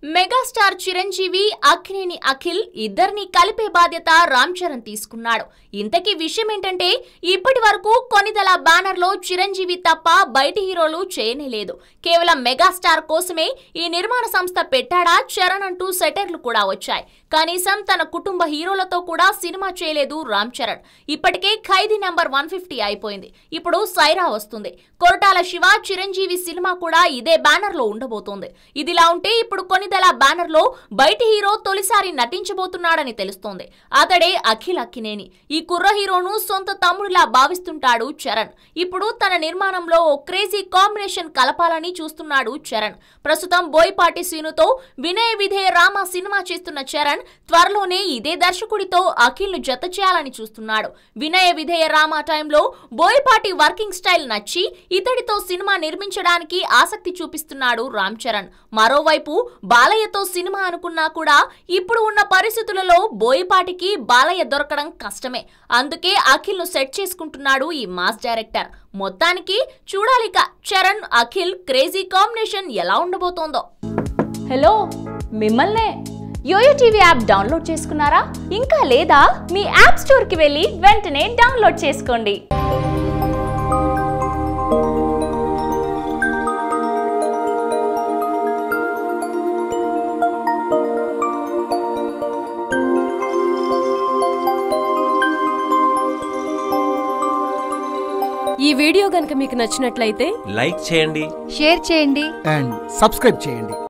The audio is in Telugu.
మెగాస్టార్ చిరంజీవి అక్కినేని అఖిల్ ఇద్దరిని కలిపే బాధ్యత రామ్ చరణ్ తీసుకున్నాడు ఇంతకీ విషయం ఏంటంటే ఇప్పటి వరకు కొనిదల బ్యానర్ లో చిరంజీవి తప్ప బయటి హీరోలు చేయనేలేదు కేవలం మెగాస్టార్ కోసమే ఈ నిర్మాణ సంస్థ పెట్టాడా చరణ్ అంటూ సెటర్లు కూడా వచ్చాయి కనీసం తన కుటుంబ హీరోలతో కూడా సినిమా చేయలేదు రామ్ చరణ్ ఇప్పటికే ఖైదీ నంబర్ వన్ ఫిఫ్టీ అయిపోయింది ఇప్పుడు సైరా వస్తుంది కొరటాల శివ చిరంజీవి సినిమా కూడా ఇదే బ్యానర్ లో ఉండబోతోంది ఇదిలా ఉంటే ఇప్పుడు కొనిదెల బ్యానర్ లో బయటి హీరో తొలిసారి నటించబోతున్నాడని తెలుస్తోంది అతడే అఖిల్ అక్కినేని ఈ కుర్ర హీరోను సొంత తమ్ముడిలా భావిస్తుంటాడు చరణ్ ఇప్పుడు తన నిర్మాణంలో ఓ క్రేజీ కాంబినేషన్ కలపాలని చూస్తున్నాడు చరణ్ ప్రస్తుతం బోయపాటి సీనుతో వినయ విధేయ రామ సినిమా చేస్తున్న చరణ్ త్వరలోనే ఇదే దర్శకుడితో అఖిల్ ను జత చేయాలని చూస్తున్నాడు వినయ విధేయ రామ టైంలో బోయపాటి వర్కింగ్ స్టైల్ నచ్చి ఇతడితో సినిమా నిర్మించడానికి ఆసక్తి చూపిస్తున్నాడు రామ్ చరణ్ మరోవైపు బాలయ్యతో సినిమా అనుకున్నా కూడా ఇప్పుడు ఉన్న పరిస్థితులలో బోయపాటికి బాలయ్య దొరకడం కష్టమే అందుకే అఖిల్ ను సెట్ చేసుకుంటున్నాడు ఈ మాస్ డైరెక్టర్ మొత్తానికి చూడాలిక చరణ్ అఖిల్ క్రేజీ కాంబినేషన్ ఎలా ఉండబోతోందో హలో మిమ్మల్నే యోయో టీవీ యాప్ డౌన్లోడ్ చేసుకున్నారా ఇంకా లేదా మీ యాప్ స్టోర్కి వెళ్ళి వెంటనే డౌన్లోడ్ చేసుకోండి ఈ వీడియో గనుక మీకు నచ్చినట్లయితే లైక్ చేయండి షేర్ చేయండి అండ్ సబ్స్క్రైబ్ చేయండి